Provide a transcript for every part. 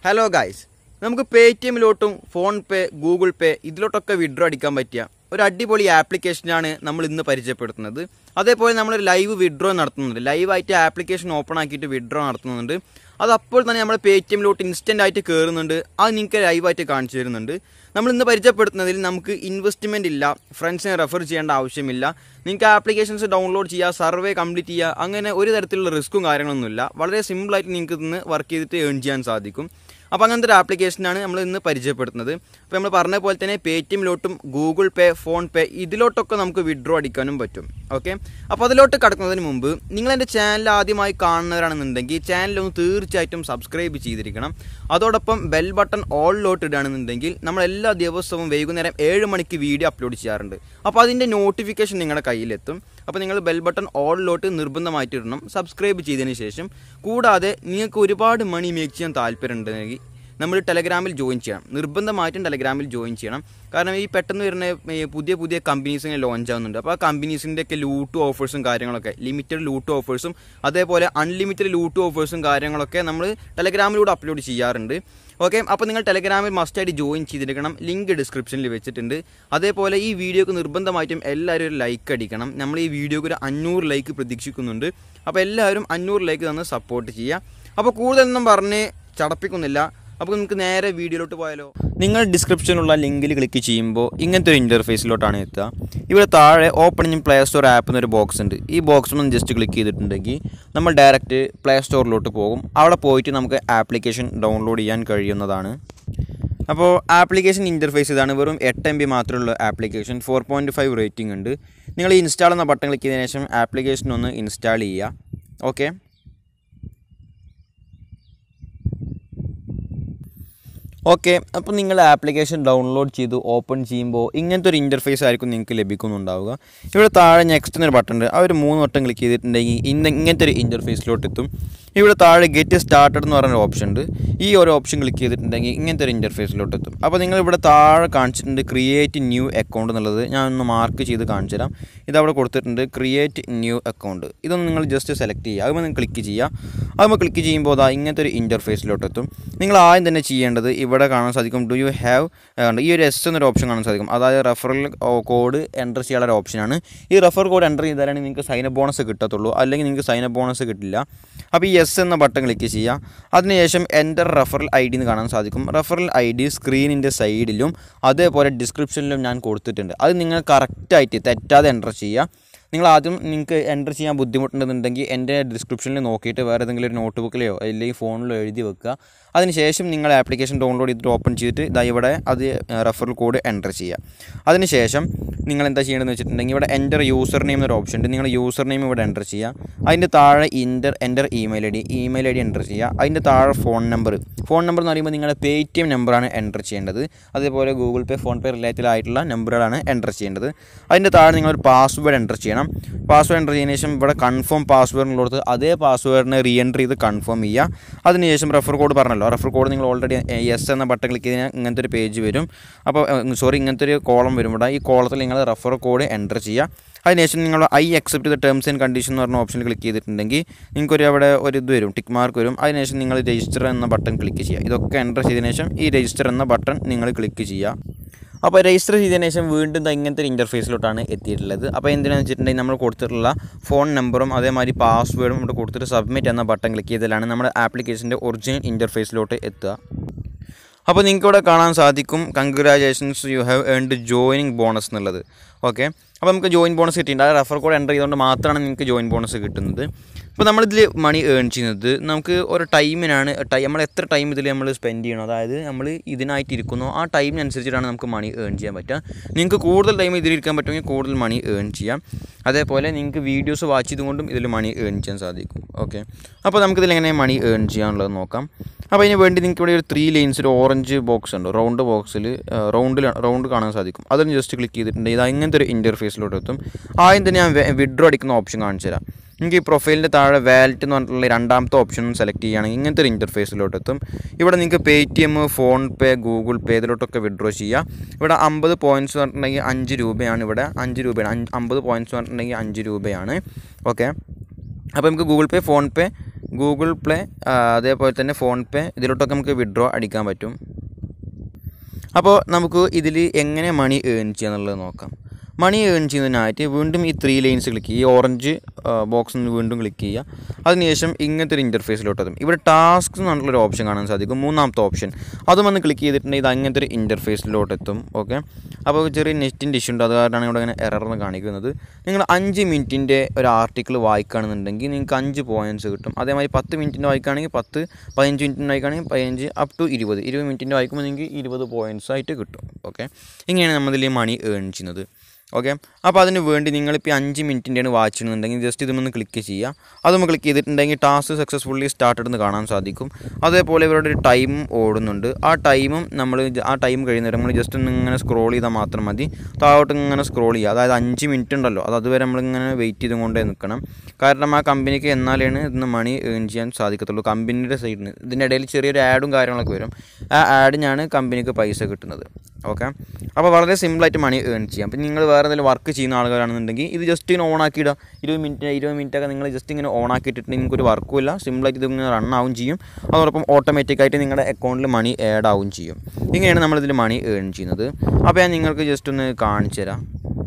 hello guys നമുക്ക് പേ ടി എമ്മിലോട്ടും ഫോൺ പേ ഗൂഗിൾ പേ ഇതിലോട്ടൊക്കെ വിഡ്രോ അടിക്കാൻ പറ്റിയ ഒരു അടിപൊളി ആപ്ലിക്കേഷനാണ് നമ്മൾ ഇന്ന് പരിചയപ്പെടുത്തുന്നത് അതേപോലെ നമ്മൾ ലൈവ് വിഡ്രോ നടത്തുന്നുണ്ട് ലൈവായിട്ട് ആപ്ലിക്കേഷൻ ഓപ്പൺ ആക്കിയിട്ട് വിഡ്രോ നടത്തുന്നുണ്ട് അത് അപ്പോൾ തന്നെ നമ്മൾ പേ ടി എമ്മിലോട്ട് ഇൻസ്റ്റൻ്റ് ആയിട്ട് കയറുന്നുണ്ട് അത് നിങ്ങൾക്ക് ലൈവായിട്ട് കാണിച്ചു തരുന്നുണ്ട് നമ്മൾ ഇന്ന് പരിചയപ്പെടുത്തുന്നതിൽ നമുക്ക് ഇൻവെസ്റ്റ്മെൻ്റ് ഇല്ല ഫ്രണ്ട്സിനെ റെഫർ ചെയ്യേണ്ട ആവശ്യമില്ല നിങ്ങൾക്ക് ആപ്ലിക്കേഷൻസ് ഡൗൺലോഡ് ചെയ്യുക സർവേ കംപ്ലീറ്റ് ചെയ്യുക അങ്ങനെ ഒരു തരത്തിലുള്ള റിസ്ക്കും കാര്യങ്ങളൊന്നുമില്ല വളരെ സിമ്പിളായിട്ട് നിങ്ങൾക്ക് ഇന്ന് വർക്ക് ചെയ്തിട്ട് ഏൺ ചെയ്യാൻ സാധിക്കും അപ്പോൾ അങ്ങനത്തെ ഒരു ആപ്ലിക്കേഷനാണ് നമ്മൾ ഇന്ന് പരിചയപ്പെടുത്തുന്നത് അപ്പോൾ നമ്മൾ പറഞ്ഞ പോലെ തന്നെ പേ ടി എമ്മിലോട്ടും ഗൂഗിൾ പേ ഫോൺ പേ ഇതിലോട്ടൊക്കെ നമുക്ക് വിഡ്രോ അടിക്കാനും പറ്റും ഓക്കെ അപ്പോൾ അതിലോട്ട് കടക്കുന്നതിന് മുമ്പ് നിങ്ങൾ എൻ്റെ ചാനൽ ആദ്യമായി കാണുന്നവരാണെന്നുണ്ടെങ്കിൽ ചാനൽ ഒന്ന് തീർച്ചയായിട്ടും സബ്സ്ക്രൈബ് ചെയ്തിരിക്കണം അതോടൊപ്പം ബെൽ ബട്ടൺ ഓളിലോട്ട് ഇടുകയാണെന്നുണ്ടെങ്കിൽ നമ്മൾ എല്ലാ ദിവസവും വൈകുന്നേരം ഏഴ് മണിക്ക് വീഡിയോ അപ്ലോഡ് ചെയ്യാറുണ്ട് അപ്പോൾ അതിൻ്റെ നോട്ടിഫിക്കേഷൻ നിങ്ങളുടെ കയ്യിലെത്തും അപ്പോൾ നിങ്ങൾ ബെൽ ബട്ടൺ ഓളിലോട്ട് നിർബന്ധമായിട്ട് ഇടണം സബ്സ്ക്രൈബ് ചെയ്തതിന് ശേഷം കൂടാതെ നിങ്ങൾക്ക് ഒരുപാട് മണി മേക്ക് ചെയ്യാൻ താല്പര്യമുണ്ടെങ്കിൽ നമ്മൾ ടെലഗ്രാമിൽ ജോയിൻ ചെയ്യണം നിർബന്ധമായിട്ടും ടെലഗ്രാമിൽ ജോയിൻ ചെയ്യണം കാരണം ഈ പെട്ടെന്ന് വരുന്ന ഈ പുതിയ പുതിയ കമ്പനീസ് ഇങ്ങനെ ലോഞ്ച് ആവുന്നുണ്ട് അപ്പോൾ ആ കമ്പനീസിൻ്റെ ഒക്കെ ലൂട്ട് ഓഫേഴ്സും കാര്യങ്ങളൊക്കെ ലിമിറ്റഡ് ലൂട്ട് ഓഫേഴ്സും അതേപോലെ അൺലിമിറ്റഡ് ലൂട്ട് ഓഫേഴ്സും കാര്യങ്ങളൊക്കെ നമ്മൾ ടെലഗ്രാമിലൂടെ അപ്ലോഡ് ചെയ്യാറുണ്ട് ഓക്കെ അപ്പോൾ നിങ്ങൾ ടെലഗ്രാമിൽ മസ്റ്റായിട്ട് ജോയിൻ ചെയ്തിരിക്കണം ലിങ്ക് ഡിസ്ക്രിപ്ഷനിൽ വെച്ചിട്ടുണ്ട് അതേപോലെ ഈ വീഡിയോക്ക് നിർബന്ധമായിട്ടും എല്ലാവരും ഒരു ലൈക്ക് അടിക്കണം നമ്മൾ ഈ വീഡിയോക്ക് ഒരു അഞ്ഞൂറ് ലൈക്ക് പ്രതീക്ഷിക്കുന്നുണ്ട് അപ്പോൾ എല്ലാവരും അഞ്ഞൂറ് ലൈക്ക് തന്ന് സപ്പോർട്ട് ചെയ്യുക അപ്പോൾ കൂടുതലൊന്നും പറഞ്ഞ് ചടപ്പിക്കുന്നില്ല അപ്പോൾ നമുക്ക് നേരെ വീഡിയോയിലോട്ട് പോയാലോ നിങ്ങൾ ഡിസ്ക്രിപ്ഷനിലുള്ള ലിങ്കിൽ ക്ലിക്ക് ചെയ്യുമ്പോൾ ഇങ്ങനത്തെ ഒരു ഇൻ്റർഫേസിലോട്ടാണ് എത്തുക ഇവിടെ താഴെ ഓപ്പണിംഗ് പ്ലേ സ്റ്റോർ ആപ്പ് എന്നൊരു ബോക്സ് ഉണ്ട് ഈ ബോക്സ് ഒന്ന് ജസ്റ്റ് ക്ലിക്ക് ചെയ്തിട്ടുണ്ടെങ്കിൽ നമ്മൾ ഡയറക്റ്റ് പ്ലേ സ്റ്റോറിലോട്ട് പോകും അവിടെ പോയിട്ട് നമുക്ക് ആപ്ലിക്കേഷൻ ഡൗൺലോഡ് ചെയ്യാൻ കഴിയുന്നതാണ് അപ്പോൾ ആപ്ലിക്കേഷൻ ഇൻ്റർഫേസ് ഇതാണ് വെറും എട്ട് എം ബി മാത്രമുള്ള application four point five rating ഉണ്ട് നിങ്ങൾ ഈ ഇൻസ്റ്റാൾ എന്ന ബട്ടൺ ക്ലിക്ക് ചെയ്തതിനു ശേഷം ആപ്ലിക്കേഷൻ ഒന്ന് ഇൻസ്റ്റാൾ ചെയ്യുക ഓക്കെ ഓക്കെ അപ്പോൾ നിങ്ങൾ ആപ്ലിക്കേഷൻ ഡൗൺലോഡ് ചെയ്ത് ഓപ്പൺ ചെയ്യുമ്പോൾ ഇങ്ങനത്തെ ഒരു ഇൻ്റർഫേസ് ആയിരിക്കും നിങ്ങൾക്ക് ലഭിക്കുന്നുണ്ടാവുക ഇവിടെ താഴെ നെക്സ്റ്റ് എന്നൊരു ബട്ടൺ ഉണ്ട് ആ ഒരു മൂന്ന് വട്ടം ക്ലിക്ക് ചെയ്തിട്ടുണ്ടെങ്കിൽ ഇന്ന ഇങ്ങനത്തെ ഒരു ഇൻ്റർഫേസിലോട്ട് എത്തും ഇവിടെ താഴെ ഗെറ്റ് സ്റ്റാർട്ടഡ് എന്ന് പറയുന്ന ഓപ്ഷൻ ഉണ്ട് ഈ ഒരു ഓപ്ഷൻ ക്ലിക്ക് ചെയ്തിട്ടുണ്ടെങ്കിൽ ഇങ്ങനത്തെ ഒരു ഇൻ്റർഫേസിലോട്ട് എത്തും അപ്പോൾ നിങ്ങൾ ഇവിടെ താഴെ കാണിച്ചിട്ടുണ്ട് ക്രിയേറ്റ് ന്യൂ അക്കൗണ്ട് എന്നുള്ളത് ഞാൻ ഒന്ന് മാർക്ക് ചെയ്ത് കാണിച്ചു തരാം ഇതവിടെ കൊടുത്തിട്ടുണ്ട് ക്രിയേറ്റ് ന്യൂ അക്കൗണ്ട് ഇതൊന്ന് നിങ്ങൾ ജസ്റ്റ് സെലക്ട് ചെയ്യുക അതുമ്പോൾ നിങ്ങൾ ക്ലിക്ക് ചെയ്യുക അതുമ്പോൾ ക്ലിക്ക് ചെയ്യുമ്പോൾ അതാ ഇങ്ങനത്തെ ഒരു ഇൻ്റർഫേസിലോട്ട് എത്തും നിങ്ങൾ ആദ്യം തന്നെ ചെയ്യേണ്ടത് ഇവിടെ കാണാൻ സാധിക്കും ഡു യു ഹാവ് ഈ ഒരു എസ് എന്നൊരു ഓപ്ഷൻ കാണാൻ സാധിക്കും അതായത് റെഫറൽ കോഡ് എൻ്റർ ചെയ്യാനുള്ള ഒരു ഓപ്ഷനാണ് ഈ റെഫർ കോഡ് എൻ്റർ ചെയ്താലാണ് നിങ്ങൾക്ക് സൈൻ അപ്പ് ബോണസ് കിട്ടത്തുള്ളൂ അല്ലെങ്കിൽ നിങ്ങൾക്ക് സൈൻ അപ്പ് ബോണസ് കിട്ടില്ല അപ്പോൾ ഈ എസ് എന്ന ബട്ടൺ ക്ലിക്ക് ചെയ്യുക അതിനുശേഷം എൻ്റർ റെഫറൽ ഐ ഡി എന്ന് കാണാൻ സാധിക്കും റെഫറൽ ഐ ഡി സ്ക്രീനിൻ്റെ സൈഡിലും അതേപോലെ ഡിസ്ക്രിപ്ഷനിലും ഞാൻ കൊടുത്തിട്ടുണ്ട് അത് നിങ്ങൾ കറക്റ്റായിട്ട് തെറ്റാതെ എൻ്റർ ചെയ്യുക നിങ്ങൾ ആദ്യം നിങ്ങൾക്ക് എൻ്റർ ചെയ്യാൻ ബുദ്ധിമുട്ടുണ്ടെന്നുണ്ടെങ്കിൽ എൻ്റെ ഡിസ്ക്രിപ്ഷനിൽ നോക്കിയിട്ട് വേറെ ഏതെങ്കിലും ഒരു നോട്ട് ബുക്കിലെയോ അല്ലെങ്കിൽ ഫോണിലോ എഴുതി വെക്കുക അതിനുശേഷം നിങ്ങൾ ആപ്ലിക്കേഷൻ ഡൗൺലോഡ് ചെയ്തിട്ട് ഓപ്പൺ ചെയ്തിട്ട് ഇതാ ഇവിടെ അത് റെഫറൽ കോഡ് എൻ്റർ ചെയ്യുക അതിനുശേഷം നിങ്ങൾ എന്താ ചെയ്യേണ്ടതെന്ന് വെച്ചിട്ടുണ്ടെങ്കിൽ ഇവിടെ എൻ്റർ യൂസർ നെയിം എന്നൊരു ഓപ്ഷൻ ഉണ്ട് നിങ്ങൾ യൂസർ നെയിം ഇവിടെ എൻ്റർ ചെയ്യുക അതിൻ്റെ താഴെ inter enter email I D email I D enter ചെയ്യുക അതിൻ്റെ താഴെ ഫോൺ നമ്പർ ഫോൺ നമ്പർ എന്ന് പറയുമ്പോൾ നിങ്ങളുടെ പേ ടി എം നമ്പറാണ് എൻ്റർ ചെയ്യേണ്ടത് അതേപോലെ Google Pay PhonePe related ആയിട്ടുള്ള നമ്പറുകളാണ് എൻ്റർ ചെയ്യേണ്ടത് അതിൻ്റെ താഴെ നിങ്ങളൊരു പാസ്വേഡ് എൻ്റർ ചെയ്യണം പാസ്വേഡ് എൻ്റർ ചെയ്തതിനു ശേഷം ഇവിടെ കൺഫേം പാസ്വേഡ് കൊടുത്ത് അതേ പാസ്വേഡിനെ റീ എൻ്റർ ചെയ്ത് കൺഫേം ചെയ്യുക അതിനുശേഷം റെഫർ കോഡ് പറഞ്ഞല്ലോ റെഫർ കോഡ് നിങ്ങൾ ഓൾറെഡി എസ് എന്ന ബട്ടൺ ക്ലിക്ക് ചെയ്താൽ ഇങ്ങനത്തെ ഒരു പേജ് വരും അപ്പോൾ സോറി ഇങ്ങനത്തെ ഒരു കോളം വരും ഇവിടെ ഈ കോളത്തിൽ നിങ്ങൾ റെഫർ കോഡ് എൻ്റർ ചെയ്യുക അതിനുശേഷം നിങ്ങൾ I accept the terms and condition എന്ന് പറഞ്ഞ ഓപ്ഷനിൽ ക്ലിക്ക് ചെയ്തിട്ടുണ്ടെങ്കിൽ നിങ്ങൾക്കൊരു അവിടെ ഒരു ഇത് വരും ടിക്ക് മാർക്ക് വരും അതിനുശേഷം നിങ്ങൾ രജിസ്റ്റർ എന്ന ബട്ടൺ ക്ലിക്ക് ചെയ്യുക ഇതൊക്കെ എൻ്റർ ചെയ്തതിനു ശേഷം ഈ രജിസ്റ്റർ എന്ന ബട്ടൺ നിങ്ങൾ ക്ലിക്ക് ചെയ്യുക അപ്പോൾ രജിസ്റ്റർ ചെയ്തതിന് ശേഷം വീണ്ടും ദാ ഇങ്ങനത്തെ ഒരു ഇൻ്റർഫേസിലോട്ടാണ് എത്തിയിട്ടുള്ളത് അപ്പോൾ എന്തിനാണെന്ന് വെച്ചിട്ടുണ്ടെങ്കിൽ നമ്മൾ കൊടുത്തിട്ടുള്ള ഫോൺ നമ്പറും അതേമാതിരി പാസ്വേഡും ഇവിടെ കൊടുത്തിട്ട് സബ്മിറ്റ് എന്ന ബട്ടൺ ക്ലിക്ക് ചെയ്താലാണ് നമ്മുടെ ആപ്ലിക്കേഷൻ്റെ ഒറിജിനൽ ഇൻ്റർഫേസിലോട്ട് എത്തുക അപ്പോൾ നിങ്ങൾക്ക് ഇവിടെ കാണാൻ സാധിക്കും congratulations you have earned joining bonus എന്നുള്ളത് ഓക്കെ അപ്പോൾ നമുക്ക് ജോയിൻ ബോണസ് കിട്ടിയിട്ടുണ്ട് ആ റെഫർ കോഡ് എൻ്റർ ചെയ്തുകൊണ്ട് മാത്രമാണ് നിങ്ങൾക്ക് ജോയിൻ ബോണസ് കിട്ടുന്നത് അപ്പോൾ നമ്മളിതിൽ മണി ഏൺ ചെയ്യുന്നത് നമുക്ക് ഒരു ടൈമിനാണ് ടൈം നമ്മൾ എത്ര ടൈം ഇതിൽ നമ്മൾ സ്പെൻഡ് ചെയ്യണം അതായത് നമ്മൾ ഇതിനായിട്ട് ഇരിക്കുന്നോ ആ ടൈമിനനുസരിച്ചിട്ടാണ് നമുക്ക് മണി ഏൺ ചെയ്യാൻ പറ്റുക നിങ്ങൾക്ക് കൂടുതൽ ടൈം ഇതിലിരിക്കാൻ പറ്റുമെങ്കിൽ കൂടുതൽ മണി ഏൺ ചെയ്യാം അതേപോലെ നിങ്ങൾക്ക് വീഡിയോസ് വാച്ച് ചെയ്തുകൊണ്ടും ഇതിൽ മണി ഏൺ ചെയ്യാൻ സാധിക്കും ഓക്കെ അപ്പോൾ നമുക്കിതിൽ എങ്ങനെ മണി ഏൺ ചെയ്യാനുള്ളത് നോക്കാം അപ്പോൾ അതിന് വേണ്ടി നിങ്ങൾക്ക് ഇവിടെ ഒരു ത്രീ ലൈൻസ് ഒരു ഓറഞ്ച് ബോക്സ് ഉണ്ട് റൗണ്ട് ബോക്സിൽ റൗണ്ടിൽ റൗണ്ട് കാണാൻ സാധിക്കും അതിന് ജസ്റ്റ് ക്ലിക്ക് ചെയ്തിട്ടുണ്ടെങ്കിൽ ഇത് ഇങ്ങനത്തെ ഒരു ഇൻ്റർഫേസിലോട്ട് എത്തും ആദ്യം തന്നെ ഞാൻ വിഡ്രോ അടിക്കുന്ന ഓപ്ഷൻ കാണിച്ചു തരാം നിങ്ങൾക്ക് ഈ പ്രൊഫൈലിൻ്റെ താഴെ വാലറ്റ് എന്ന് പറഞ്ഞിട്ടുള്ള രണ്ടാമത്തെ ഓപ്ഷൻ സെലക്ട് ചെയ്യുകയാണെങ്കിൽ ഇങ്ങനത്തെ ഒരു ഇൻ്റർഫേസിലോട്ട് എത്തും ഇവിടെ നിങ്ങൾക്ക് Paytm PhonePe Google Pay ഇതിലോട്ടൊക്കെ വിഡ്രോ ചെയ്യാം ഇവിടെ അമ്പത് പോയിൻറ്റ്സ് പറഞ്ഞിട്ടുണ്ടെങ്കിൽ അഞ്ച് രൂപയാണ് ഇവിടെ അഞ്ച് രൂപയാണ് അമ്പത് പോയിൻറ്റ്സ് പറഞ്ഞിട്ടുണ്ടെങ്കിൽ അഞ്ച് രൂപയാണ് ഓക്കെ അപ്പോൾ നമുക്ക് Google Pay PhonePe Google Play ആ, അതേപോലെ തന്നെ ഫോൺ പേ ഇതിലോട്ടൊക്കെ നമുക്ക് വിഡ്രോ അടിക്കാൻ പറ്റും അപ്പോൾ നമുക്ക് ഇതിൽ എങ്ങനെ മണി ഏൺ ചെയ്യുക എന്നുള്ളത് നോക്കാം മണി ഏൺ ചെയ്യുന്നതിനായിട്ട് വീണ്ടും ഈ ത്രീ ലൈൻസ് ക്ലിക്ക് ചെയ്യുക ഈ ഓറഞ്ച് ബോക്സിൽ നിന്ന് വീണ്ടും ക്ലിക്ക് ചെയ്യുക അതിനുശേഷം ഇങ്ങനത്തെ ഒരു ഇൻ്റർഫേസിലോട്ട് എത്തും ഇവിടെ ടാസ്ക് എന്നുള്ളൊരു ഓപ്ഷൻ കാണാൻ സാധിക്കും മൂന്നാമത്തെ ഓപ്ഷൻ അതും വന്ന് ക്ലിക്ക് ചെയ്തിട്ടുണ്ടെങ്കിൽ ഇത് അങ്ങനത്തെ ഒരു ഇൻ്റർഫേസിലോട്ട് എത്തും ഓക്കെ അപ്പോൾ ചെറിയ നെറ്റിൻ്റെ ഇഷ്യൂ ഉണ്ട് അത് കാരണമാണ് ഇവിടെ ഇങ്ങനെ എറർന്ന് കാണിക്കുന്നത് നിങ്ങൾ അഞ്ച് മിനിറ്റിൻ്റെ ഒരു ആർട്ടിക്കിൾ വായിക്കുകയാണെന്നുണ്ടെങ്കിൽ നിങ്ങൾക്ക് അഞ്ച് പോയിൻറ്റ്സ് കിട്ടും അതേമാതിരി പത്ത് മിനിറ്റിൻ്റെ വായിക്കുകയാണെങ്കിൽ പത്ത് പതിനഞ്ച് മിനിറ്റിൻ്റെ വായിക്കുകയാണെങ്കിൽ പതിനഞ്ച് അപ് ടു ഇരുപത് ഇരുപത് മിനിറ്റിൻ്റെ വായിക്കുമ്പോൾ നിങ്ങൾക്ക് ഇരുപത് പോയിൻറ്റ്സ് ആയിട്ട് കിട്ടും ഓക്കെ ഇങ്ങനെയാണ് നമ്മളിതിൽ മണി ഏൺ ചെയ്യുന്നത് ഓക്കെ അപ്പോൾ അതിന് വേണ്ടി നിങ്ങളിപ്പോൾ ഈ അഞ്ച് മിനിറ്റിൻ്റെയാണ് വാച്ച് ചെയ്യുന്നുണ്ടെങ്കിൽ ജസ്റ്റ് ഇതൊന്ന് ക്ലിക്ക് ചെയ്യുക അതൊന്ന് ക്ലിക്ക് ചെയ്തിട്ടുണ്ടെങ്കിൽ ടാസ്ക് സക്സസ്ഫുള്ളി സ്റ്റാർട്ടഡ് എന്ന് കാണാൻ സാധിക്കും അതേപോലെ ഇവരുടെ ഒരു ടൈം ഓടുന്നുണ്ട് ആ ടൈമും നമ്മൾ ആ ടൈം കഴിയുന്നവരെ നമ്മൾ ജസ്റ്റ് ഒന്ന് ഇങ്ങനെ സ്ക്രോൾ ചെയ്താൽ മാത്രം മതി താഴോട്ട് ഇങ്ങനെ സ്ക്രോൾ ചെയ്യുക അതായത് അഞ്ച് മിനിറ്റ് ഉണ്ടല്ലോ അത് അതുവരെ നമ്മളിങ്ങനെ വെയിറ്റ് ചെയ്തുകൊണ്ടേ നിൽക്കണം കാരണം ആ കമ്പനിക്ക് എന്നാലാണ് ഇന്ന് മണി ഏൺ ചെയ്യാൻ സാധിക്കത്തുള്ളൂ കമ്പനിയുടെ സൈഡിൽ നിന്ന് ഇതിൻ്റെ ഇടയിൽ ചെറിയൊരു ആഡും കാര്യങ്ങളൊക്കെ വരും ആ ആഡിനാണ് കമ്പനിക്ക് പൈസ കിട്ടുന്നത് ഓക്കെ അപ്പോൾ വളരെ സിമ്പിളായിട്ട് മണി ഏൺ ചെയ്യാം അപ്പം നിങ്ങൾ വേറെ എന്തെങ്കിലും വർക്ക് ചെയ്യുന്ന ആളുകളാണെന്നുണ്ടെങ്കിൽ ഇത് ജസ്റ്റ് ഇങ്ങനെ ഓൺ ആക്കിയിടുക ഇരുപത് മിനിറ്റ് ഇരുപത് മിനിറ്റ് ഒക്കെ നിങ്ങൾ ജസ്റ്റ് ഇങ്ങനെ ഓൺ ആക്കിയിട്ടിട്ടുണ്ടെങ്കിൽ നിങ്ങൾക്ക് ഒരു വർക്കും ഇല്ല സിമ്പിളായിട്ട് ഇത് ഇങ്ങനെ റൺ ആവും ചെയ്യും അതോടൊപ്പം ഓട്ടോമാറ്റിക്കായിട്ട് നിങ്ങളുടെ അക്കൗണ്ടിൽ മണി ആഡ് ആവും ചെയ്യും ഇങ്ങനെയാണ് നമ്മളിതിൽ മണി ഏൺ ചെയ്യുന്നത് അപ്പോൾ ഞാൻ നിങ്ങൾക്ക് ജസ്റ്റ് ഒന്ന് കാണിച്ചു തരാം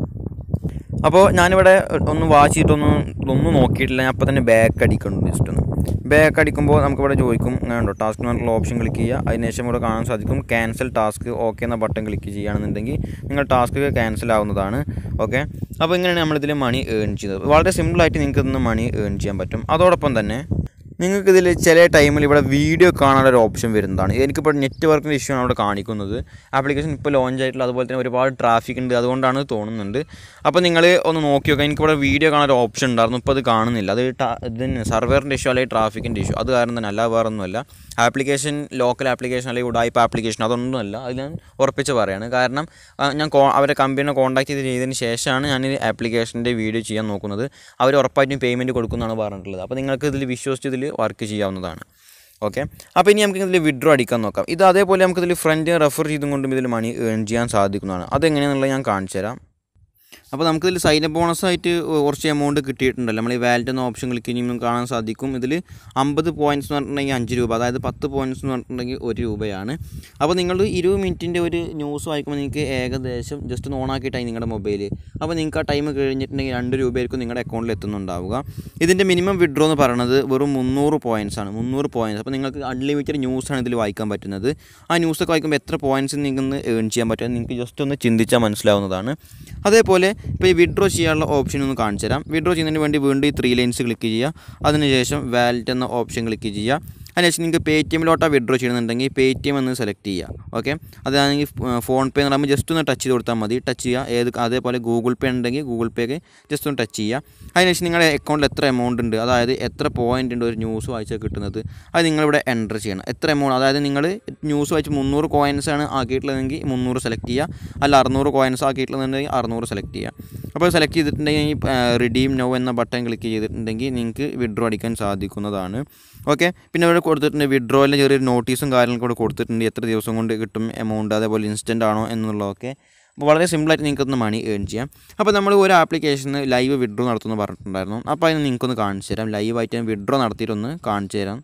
അപ്പോൾ ഞാനിവിടെ ഒന്ന് വാച്ച് ചെയ്തിട്ടൊന്നും ഒന്നും നോക്കിയിട്ടില്ല ഞാൻ അപ്പോൾ തന്നെ ബാക്ക് അടിക്കുന്നുണ്ട് ജസ്റ്റ് ഒന്ന് ബാക്ക് അടിക്കുമ്പോൾ നമുക്കിവിടെ ചോദിക്കും അങ്ങനെ ഉണ്ടോ ടാസ്ക് എന്ന് പറഞ്ഞിട്ടുള്ള ഓപ്ഷൻ ക്ലിക്ക് ചെയ്യുക അതിനുശേഷം ഇവിടെ കാണാൻ സാധിക്കും ക്യാൻസൽ ടാസ്ക് ഓക്കെ എന്ന ബട്ടൺ ക്ലിക്ക് ചെയ്യുകയാണെന്നുണ്ടെങ്കിൽ നിങ്ങൾ ടാസ്ക് ക്യാൻസൽ ആവുന്നതാണ് ഓക്കെ അപ്പോൾ ഇങ്ങനെയാണ് നമ്മളിതിൽ മണി ഏൺ ചെയ്തത് വളരെ സിമ്പിളായിട്ട് നിങ്ങൾക്ക് ഇന്ന് മണി ഏൺ ചെയ്യാൻ പറ്റും അതോടൊപ്പം തന്നെ നിങ്ങൾക്ക് ഇതിൽ ചില ടൈമിൽ ഇവിടെ വീഡിയോ കാണാനുള്ള ഒരു ഓപ്ഷൻ വരുന്നതാണ് എനിക്കിപ്പോൾ നെറ്റ്വർക്കിൻ്റെ ഇഷ്യൂ ആണ് അവിടെ കാണിക്കുന്നത് ആപ്ലിക്കേഷൻ ഇപ്പോൾ ലോഞ്ച് ആയിട്ടുള്ള അതുപോലെ തന്നെ ഒരുപാട് ട്രാഫിക് ഉണ്ട് അതുകൊണ്ടാണ് തോന്നുന്നുണ്ട് അപ്പോൾ നിങ്ങൾ ഒന്ന് നോക്കി നോക്കുക എനിക്കിവിടെ വീഡിയോ കാണാൻ ഒരു ഓപ്ഷൻ ഉണ്ടായിരുന്നു ഇപ്പോൾ അത് കാണുന്നില്ല അത് ട- ഇതിന് സർവറിൻ്റെ ഇഷ്യൂ അല്ലെങ്കിൽ ട്രാഫിക്കിൻ്റെ ഇഷ്യൂ അത് കാരണം തന്നെ അല്ല വേറെ ഒന്നുമല്ല ആപ്ലിക്കേഷൻ ലോക്കൽ ആപ്ലിക്കേഷൻ അല്ലെങ്കിൽ ഉടായ്പ ആപ്ലിക്കേഷൻ അതൊന്നുമല്ല അത് ഞാൻ ഉറപ്പിച്ച് പറയാണ് കാരണം ആ, ഞാൻ കോ അവരെ കമ്പനിനെ കോൺടാക്ട് ചെയ്ത് ചെയ്തതിന് ശേഷമാണ് ഞാൻ ഈ ആപ്ലിക്കേഷൻ്റെ വീഡിയോ ചെയ്യാൻ നോക്കുന്നത് അവർ ഉറപ്പായിട്ടും പേയ്മെൻറ്റ് കൊടുക്കുന്നതാണ് പറഞ്ഞിട്ടുള്ളത് അപ്പോൾ നിങ്ങൾക്ക് ഇതിൽ വിശ്വസിച്ച് ഇതിൽ വർക്ക് ചെയ്യാവുന്നതാണ് ഓക്കെ അപ്പോൾ ഇനി നമുക്ക് ഇതിൽ വിഡ്രോ അടിക്കാൻ നോക്കാം ഇത് അതേപോലെ നമുക്ക് ഇതിൽ ഫ്രണ്ട് റെഫർ ചെയ്തും കൊണ്ടും ഇതിൽ മണി ഏൺ ചെയ്യാൻ സാധിക്കുന്നതാണ് അതെങ്ങനെയാണെന്നുള്ളത് ഞാൻ കാണിച്ചു തരാം അപ്പോൾ നമുക്കിതിൽ സൈൻ അപ്പ് ബോണസ് ആയിട്ട് കുറച്ച് എമൗണ്ട് കിട്ടിയിട്ടുണ്ടല്ലോ നമ്മൾ ഈ വാലറ്റ് എന്ന ഓപ്ഷൻ ക്ലിക്ക് ചെയ്യുമ്പോൾ നമുക്ക് കാണാൻ സാധിക്കും ഇതിൽ അമ്പത് പോയിൻറ്റ്സ് എന്ന് പറഞ്ഞിട്ടുണ്ടെങ്കിൽ അഞ്ച് രൂപ അതായത് പത്ത് പോയിൻറ്റ്സ് എന്ന് പറഞ്ഞിട്ടുണ്ടെങ്കിൽ ഒരു രൂപയാണ് അപ്പോൾ നിങ്ങൾ ഇരുപത് മിനിറ്റിൻ്റെ ഒരു ന്യൂസ് വായിക്കുമ്പോൾ നിങ്ങൾക്ക് ഏകദേശം ജസ്റ്റ് ഒന്ന് ഓണാക്കിയിട്ടായി നിങ്ങളുടെ മൊബൈൽ അപ്പോൾ നിങ്ങൾക്ക് ആ ടൈം കഴിഞ്ഞിട്ടുണ്ടെങ്കിൽ രണ്ട് രൂപയായിരിക്കും നിങ്ങളുടെ അക്കൗണ്ടിൽ എത്തുന്നുണ്ടാവുക ഇതിൻ്റെ മിനിമം വിഡ്രോ എന്ന് പറയുന്നത് വെറും മുന്നൂറ് പോയിൻറ്റ്സ് ആണ് മുന്നൂറ് പോയിൻറ്റ്സ് അപ്പോൾ നിങ്ങൾക്ക് അൺലിമിറ്റഡ് ന്യൂസാണ് ഇതിൽ വായിക്കാൻ പറ്റുന്നത് ആ ന്യൂസൊക്കെ വായിക്കുമ്പോൾ എത്ര പോയിൻറ്റ്സ് നിങ്ങൾക്ക് ഏൺ ചെയ്യാൻ പറ്റും നിങ്ങൾക്ക് ജസ്റ്റ് ഒന്ന് ചിന്തിച്ചാൽ മനസ്സിലാവുന്നതാണ് അതേപോലെ ഇപ്പോൾ ഈ വിഡ്രോ ചെയ്യാനുള്ള ഓപ്ഷൻ ഒന്ന് കാണിച്ചു തരാം വിഡ്രോ ചെയ്യുന്നതിന് വേണ്ടി വീണ്ടും ഈ ത്രീ ലൈൻസ് ക്ലിക്ക് ചെയ്യുക അതിനുശേഷം വാലറ്റ് എന്ന ഓപ്ഷൻ ക്ലിക്ക് ചെയ്യുക അതിനുശേഷം നിങ്ങൾക്ക് പേ ടി എമ്മിലോട്ടാണ് വിഡ്രോ ചെയ്യുന്നുണ്ടെങ്കിൽ പേ ടി എം എന്ന് സെലക്ട് ചെയ്യുക ഓക്കെ അതാണെങ്കിൽ ഫോൺ പേ എന്ന് പറയുമ്പോൾ ജസ്റ്റ് ഒന്ന് ടച്ച് ചെയ്ത് കൊടുത്താൽ മതി ടച്ച് ചെയ്യുക ഏത് അതേപോലെ ഗൂഗിൾ പേ ഉണ്ടെങ്കിൽ ഗൂഗിൾ പേക്ക് ജസ്റ്റ് ഒന്ന് ടച്ച് ചെയ്യുക അതിനുശേഷം നിങ്ങളുടെ അക്കൗണ്ടിൽ എത്ര എമൗണ്ട് ഉണ്ട് അതായത് എത്ര പോയിൻ്റ് ഉണ്ട് ഒരു ന്യൂസ് വായിച്ചാൽ കിട്ടുന്നത് അത് നിങ്ങളിവിടെ എൻ്റർ ചെയ്യണം എത്ര എമൗണ്ട് അതായത് നിങ്ങൾ ന്യൂസ് വായിച്ച് മുന്നൂറ് കോയിൻസ് ആണ് ആക്കിയിട്ടുള്ളതെങ്കിൽ മുന്നൂറ് സെലക്ട് ചെയ്യുക അല്ല അറുന്നൂറ് കോയിൻസ് ആക്കിയിട്ടുള്ളതെങ്കിൽ അറുന്നൂറ് സെലക്ട് ചെയ്യുക അപ്പോൾ സെലക്ട് ചെയ്തിട്ടുണ്ടെങ്കിൽ റിഡീം നോ എന്ന ബട്ടൺ ക്ലിക്ക് ചെയ്തിട്ടുണ്ടെങ്കിൽ നിങ്ങൾക്ക് വിഡ്രോ അടിക്കാൻ സാധിക്കുന്നതാണ് ഓക്കെ പിന്നെ ഇവിടെ കൊടുത്തിട്ടുണ്ട് വിഡ്രോയിലെ ചെറിയൊരു നോട്ടീസും കാര്യങ്ങളും കൂടെ കൊടുത്തിട്ടുണ്ട് എത്ര ദിവസം കൊണ്ട് കിട്ടും എമൗണ്ട് അതേപോലെ ഇൻസ്റ്റൻ്റ് ആണോ എന്നുള്ളതൊക്കെ അപ്പോൾ വളരെ സിമ്പിളായിട്ട് നിങ്ങൾക്കൊന്ന് മണി ഏൺ ചെയ്യാം അപ്പോൾ നമ്മൾ ഒരു ആപ്ലിക്കേഷന് ലൈവ് വിഡ്രോ നടത്തുമെന്ന് പറഞ്ഞിട്ടുണ്ടായിരുന്നു അപ്പോൾ അതിന് നിങ്ങൾക്കൊന്ന് കാണിച്ചു തരാം ലൈവായിട്ട് ഞാൻ വിഡ്രോ നടത്തിയിട്ടൊന്ന് കാണിച്ചു തരാം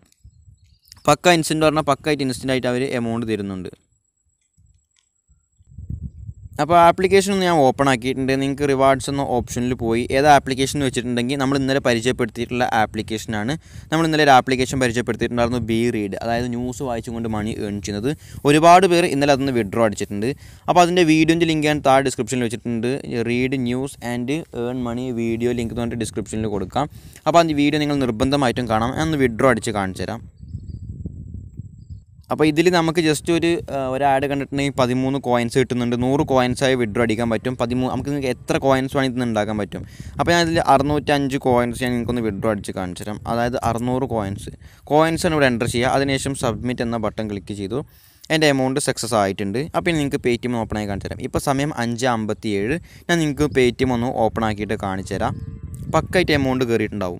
പക്ക ഇൻസ്റ്റൻ്റ് പറഞ്ഞാൽ പക്കായിട്ട് ഇൻസ്റ്റൻ്റ് ആയിട്ട് അവർ എമൗണ്ട് തരുന്നുണ്ട് അപ്പോൾ ആപ്ലിക്കേഷൻ ഒന്ന് ഞാൻ ഓപ്പൺ ആക്കിയിട്ടുണ്ട് നിങ്ങൾക്ക് റിവാർഡ്സ് എന്ന ഓപ്ഷനിൽ പോയി ഏത് ആപ്ലിക്കേഷൻ വെച്ചിട്ടുണ്ടെങ്കിൽ നമ്മൾ ഇന്നലെ പരിചയപ്പെടുത്തിയിട്ടുള്ള ആപ്ലിക്കേഷനാണ് നമ്മൾ ഇന്നലെ ഒരു ആപ്ലിക്കേഷൻ പരിചയപ്പെടുത്തിയിട്ടുണ്ടായിരുന്നു ബി റീഡ് അതായത് ന്യൂസ് വായിച്ചും കൊണ്ട് മണി ഏൺ ചെയ്യുന്നത് ഒരുപാട് പേർ ഇന്നലെ അതൊന്ന് വിഡ്രോ അടിച്ചിട്ടുണ്ട് അപ്പോൾ അതിൻ്റെ വീഡിയോൻ്റെ ലിങ്ക് ഞാൻ താഴെ ഡിസ്ക്രിപ്ഷനിൽ വെച്ചിട്ടുണ്ട് read news and earn money video link എന്ന് പറഞ്ഞിട്ട് ഡിസ്ക്രിപ്ഷനിൽ കൊടുക്കാം അപ്പോൾ അതിൻ്റെ വീഡിയോ നിങ്ങൾ നിർബന്ധമായിട്ടും കാണാം ഞാൻ ഒന്ന് വിഡ്രോ അടിച്ച് കാണിച്ചു തരാം അപ്പോൾ ഇതിൽ നമുക്ക് ജസ്റ്റ് ഒരു ആ, ഒരു ആഡ് കണ്ടിട്ടുണ്ടെങ്കിൽ പതിമൂന്ന് കോയിൻസ് കിട്ടുന്നുണ്ട് നൂറ് കോയിൻസായി വിഡ്രോ അടിക്കാൻ പറ്റും പതിമൂന്ന് നമുക്ക് നിങ്ങൾക്ക് എത്ര കോയിൻസ് വേണമെങ്കിൽ ഇതിന് ഉണ്ടാക്കാൻ പറ്റും അപ്പോൾ ഞാൻ ഇതിൽ അറുന്നൂറ്റഞ്ച് കോയിൻസ് ഞാൻ നിങ്ങൾക്കൊന്ന് വിഡ്രോ അടിച്ച് കാണിച്ചു തരാം അതായത് അറുന്നൂറ് കോയിൻസ് കോയിൻസ് ആണ് ഇവിടെ എൻ്റർ ചെയ്യുക അതിനുശേഷം സബ്മിറ്റ് എന്ന ബട്ടൺ ക്ലിക്ക് ചെയ്തു എൻ്റെ എമൗണ്ട് സക്സസ് ആയിട്ടുണ്ട് അപ്പോൾ ഇനി നിങ്ങൾക്ക് പേ ടി എം ഓപ്പൺ ആയി കാണിച്ചു തരാം ഇപ്പോൾ സമയം അഞ്ച് അമ്പത്തി ഏഴ് ഞാൻ നിങ്ങൾക്ക് പേ ടി എം ഒന്ന് ഓപ്പൺ ആക്കിയിട്ട് കാണിച്ചു തരാം പക്കായിട്ട് എമൗണ്ട് കയറിയിട്ടുണ്ടാവും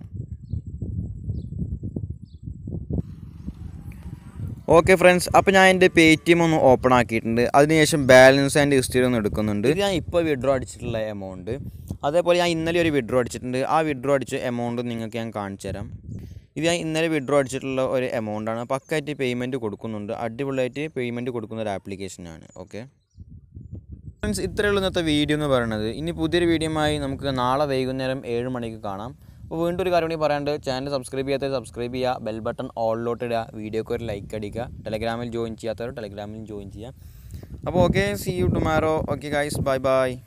ഓക്കെ ഫ്രണ്ട്സ് അപ്പോൾ ഞാൻ എൻ്റെ പേ ടി എം ഒന്ന് ഓപ്പൺ ആക്കിയിട്ടുണ്ട് അതിനുശേഷം ബാലൻസ് ആൻഡ് ഹിസ്റ്ററി ഒന്ന് എടുക്കുന്നുണ്ട് ഇത് ഞാൻ ഇപ്പോൾ വിഡ്രോ അടിച്ചിട്ടുള്ള എമൗണ്ട് അതേപോലെ ഞാൻ ഇന്നലെ ഒരു വിഡ്രോ അടിച്ചിട്ടുണ്ട് ആ വിഡ്രോ അടിച്ച എമൗണ്ട് നിങ്ങൾക്ക് ഞാൻ കാണിച്ചു തരാം ഇത് ഞാൻ ഇന്നലെ വിഡ്രോ അടിച്ചിട്ടുള്ള ഒരു എമൗണ്ടാണ് പക്കായിട്ട് പേയ്മെൻറ്റ് കൊടുക്കുന്നുണ്ട് അടിപൊളിയായിട്ട് പേയ്മെൻറ്റ് കൊടുക്കുന്ന ഒരു ആപ്ലിക്കേഷനാണ് ഓക്കെ ഫ്രണ്ട്സ് ഇത്രയുള്ള ഇന്നത്തെ വീഡിയോ എന്ന് പറയുന്നത് ഇനി പുതിയൊരു വീഡിയോയുമായി നമുക്ക് നാളെ വൈകുന്നേരം ഏഴ് മണിക്ക് കാണാം അപ്പോൾ വീണ്ടും ഒരു കാര്യം കൂടി പറയാണ്ട് ചാനൽ സബ്സ്ക്രൈബ് ചെയ്യാത്തവർ സബ്സ്ക്രൈബ് ചെയ്യുക ബെൽ ബട്ടൺ ഓളിലോട്ട് ഇടുക വീഡിയോക്ക് ഒരു ലൈക്ക് അടിക്കുക ടെലഗ്രാമിൽ ജോയിൻ ചെയ്യാത്തവർ ടെലഗ്രാമിൽ ജോയിൻ ചെയ്യുക അപ്പോൾ okay see you tomorrow okay guys bye by